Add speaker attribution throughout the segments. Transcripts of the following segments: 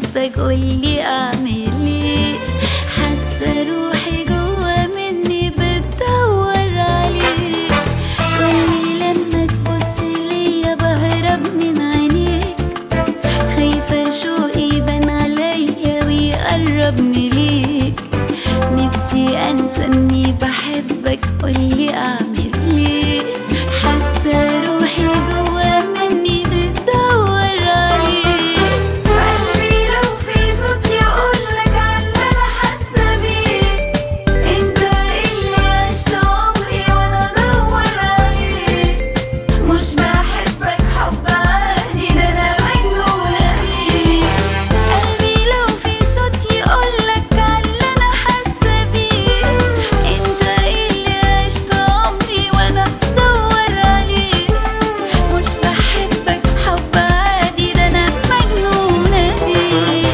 Speaker 1: بحبك قولي اعمل ايه حاسه روحي جوا مني بتدور عليك قولي لما تبص ليا بهرب من عينيك خايفه شوقي يبان عليا ويقربني ليك نفسي انسى اني بحبك قولي اعمل ايه حاسه روحي جوا مني بتدور عليك قلبي لو في صوت يقولك على اللي انا حاسه بيه انت اللي عشت عمري وانا ادور عليه مش بحبك حب عادي ده انا مجنونه بيه قلبي لو في صوت يقولك على اللي انا حاسه بيه انت اللي عشت عمري وانا ادور عليه مش بحبك حب عادي ده انا مجنونه بيه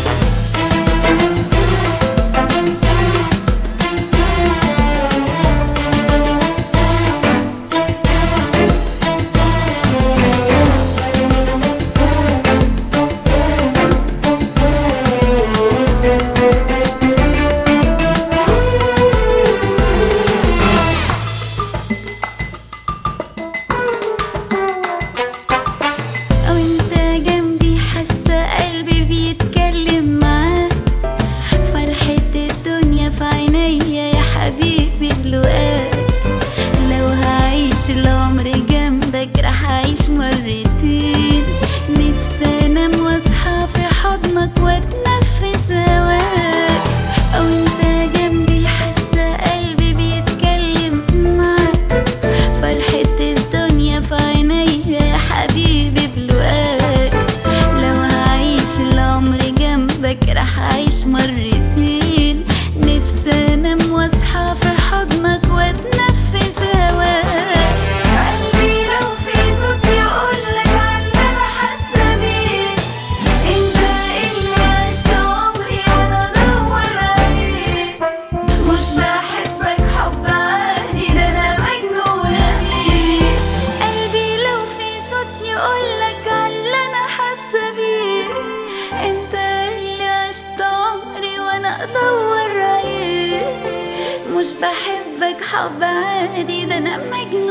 Speaker 1: او انت جنبي حاسه قلبي بيتكلم معاك فرحة الدنيا في عينيا يا حبيبي بلقاك لو هعيش العمر جنبك رح اعيش مرتين نفسي انام واصحى في حضنك واتنفس هواك او انت جنبي حاسه قلبي بيتكلم معاك فرحة الدنيا في عينيا يا حبيبي بلقاك لو هعيش العمر جنبك رح أعيش مرتين نفسي أنام وأصحى في حضنك وأتنفس هواك قلبي لو في صوت يقولك على اللي أنا حاسة بيه أنت اللي عشت عمري وأنا أدور عليه مش بحبك حب عادي ده انا مجنونة بيه قلبي لو في صوت يقولك على اللي انا حاسة بيه انت اللي عشت عمري وانا ادور عليه مش بحبك حب عادي ده انا مجنونة